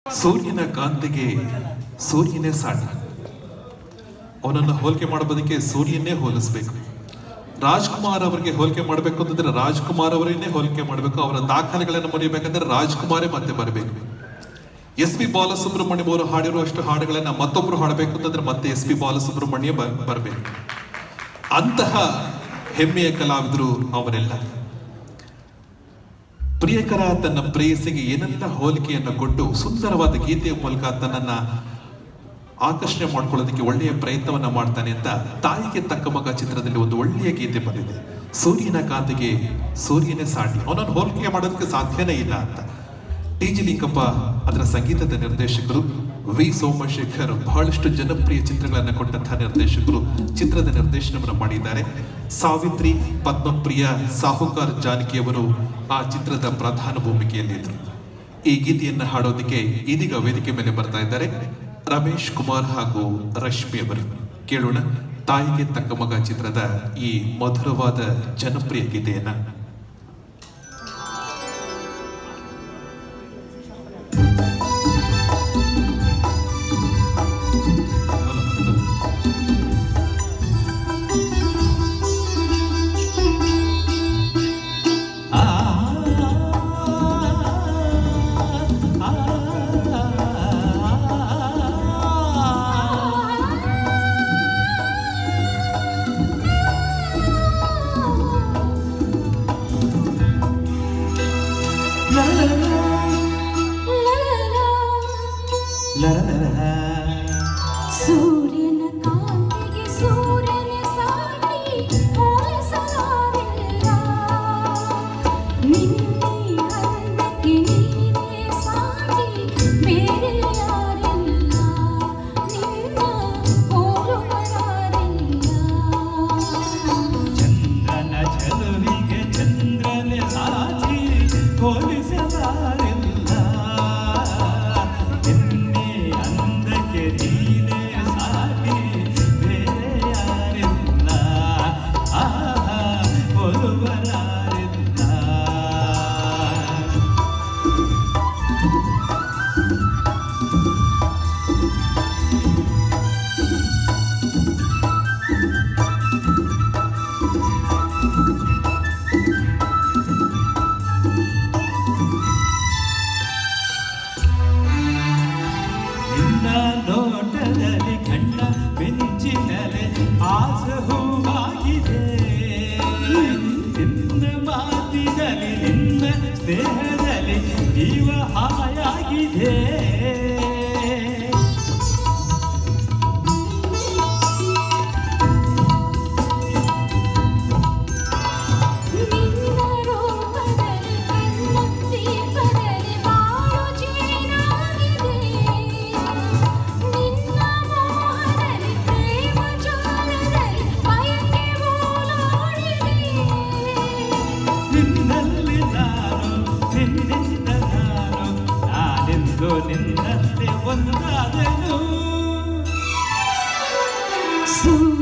ಸೂರ್ಯನ ಕಾಂತಿಗೆ ಸೂರ್ಯನೇ ಸಾಟಿ ಅವನನ್ನು ಹೋಲಿಕೆ ಮಾಡೋದಕ್ಕೆ ಸೂರ್ಯನೇ ಹೋಲಿಸ್ಬೇಕು ರಾಜ್ಕುಮಾರ್ ಅವರಿಗೆ ಹೋಲಿಕೆ ಮಾಡಬೇಕು ಅಂತಂದ್ರೆ ರಾಜ್ಕುಮಾರ್ ಅವರನ್ನೇ ಹೋಲಿಕೆ ಮಾಡಬೇಕು ಅವರ ದಾಖಲೆಗಳನ್ನು ಮರೆಯಬೇಕಂದ್ರೆ ರಾಜ್ಕುಮಾರೇ ಮತ್ತೆ ಬರಬೇಕು ಎಸ್ ಪಿ ಬಾಲಸುಬ್ರಹ್ಮಣ್ಯಂ ಅವರು ಹಾಡಿರುವಷ್ಟು ಹಾಡುಗಳನ್ನ ಮತ್ತೊಬ್ರು ಹಾಡಬೇಕು ಅಂತಂದ್ರೆ ಮತ್ತೆ ಎಸ್ ಪಿ ಬಾಲಸುಬ್ರಹ್ಮಣ್ಯ ಬರಬೇಕು ಅಂತಹ ಹೆಮ್ಮೆಯ ಕಲಾವಿದರು ಅವರೆಲ್ಲ ಪ್ರಿಯಕರ ತನ್ನ ಪ್ರೇಯಸಿಗೆ ಏನೆಲ್ಲ ಹೋಲಿಕೆಯನ್ನು ಕೊಟ್ಟು ಸುಂದರವಾದ ಗೀತೆಯ ಮೂಲಕ ತನ್ನನ್ನ ಆಕರ್ಷಣೆ ಮಾಡ್ಕೊಳ್ಳೋದಕ್ಕೆ ಒಳ್ಳೆಯ ಪ್ರಯತ್ನವನ್ನ ಮಾಡ್ತಾನೆ ಅಂತ ತಾಯಿಗೆ ತಕ್ಕ ಮಗ ಚಿತ್ರದಲ್ಲಿ ಒಂದು ಒಳ್ಳೆಯ ಗೀತೆ ಬಂದಿದೆ ಸೂರ್ಯನ ಕಾಂತಿಗೆ ಸೂರ್ಯನೇ ಸಾಟಿ ಅವನನ್ನು ಹೋಲಿಕೆ ಮಾಡೋದಕ್ಕೆ ಸಾಧ್ಯನೇ ಇಲ್ಲ ಅಂತ ಟಿ ಜಿ ಲಿಂಗಪ್ಪ ಅದರ ಸಂಗೀತದ ನಿರ್ದೇಶಕರು ವಿ ಸೋಮಶೇಖರ್ ಬಹಳಷ್ಟು ಜನಪ್ರಿಯ ಚಿತ್ರಗಳನ್ನು ಕೊಟ್ಟಂತಹ ನಿರ್ದೇಶಕರು ಚಿತ್ರದ ನಿರ್ದೇಶನವನ್ನು ಮಾಡಿದ್ದಾರೆ ಸಾವಿತ್ರಿ ಪದ್ಮಪ್ರಿಯ ಸಾಹುಕಾರ್ ಜಾನಕಿಯವರು ಆ ಚಿತ್ರದ ಪ್ರಧಾನ ಭೂಮಿಕೆಯಲ್ಲಿದ್ದರು ಈ ಗೀತೆಯನ್ನು ಹಾಡೋದಕ್ಕೆ ಇದೀಗ ವೇದಿಕೆ ಮೇಲೆ ಬರ್ತಾ ಇದ್ದಾರೆ ರಮೇಶ್ ಕುಮಾರ್ ಹಾಗೂ ರಶ್ಮಿ ಅವರು ಕೇಳೋಣ ತಾಯಿಗೆ ತಕ್ಕ ಮಗ ಚಿತ್ರದ ಈ ಮಧುರವಾದ ಜನಪ್ರಿಯ ಗೀತೆಯನ್ನ ಸೂರ್ಯನ ಕಾಂತಿಗೆ ಸೂರ್ಯನ ಸಾಟಿ ಹೋಲಿಸಲಾರಿಲ್ಲ ನಿನ್ನೆ ಅಂದಕ್ಕೆ ನೀನೇ ಸಾಟಿ ಬೇರೆ ಯಾರಿಲ್ಲ ನಿನ್ನ ಹೋಲುವರಾರಿಲ್ಲ ಚಂದ್ರನ ಚೆಲುವಿಗೆ ಚಂದ್ರನೇ ಸಾಕ್ಷಿ ಹೋಲಿಸಲಾರಿಲ್ಲ ಎನ್ನೆ ಅಂದಕ್ಕೆ ನೀನೇ ಸಾಟಿ ಬೇರೆ ಯಾರಿಲ್ಲ ಆಹಾ ಒಲುವರಾರಿಲ್ಲ ನಿನ್ನ ನೋಟದಲ್ಲಿ ಕಣ್ಣ ಬೆಂಚಿನಲೆ ಆಸ ಹೂವಾಗಿದೆ ನಿನ್ನ ಮಾತಿನಲ್ಲಿ ನಿನ್ನ ಸ್ನೇಹದಲ್ಲಿ ಜೀವ ಹಾಯಾಗಿದೆ ನಿನ್ನ ರೂಪದಲ್ಲಿ ನಿನ್ನ ದೀಪದಲ್ಲಿ ಬಾಳು ಜೇನಾಗಿದೆ ನಿನ್ನ ಮೋಹದಲ್ಲಿ ಪ್ರೇಮ ಜ್ವಾಲದಲ್ಲಿ ಬಯಕೆ ಓಲಾಡಿದೆ ನಿನ್ನಲ್ಲಿ ನಾನು ನಿನ್ನಿಂದ ನಾನು ನಾನೆಂದು ನಿನ್ನಲ್ಲಿ ಒಂದಾದೆನು ಸೂರ್ಯನ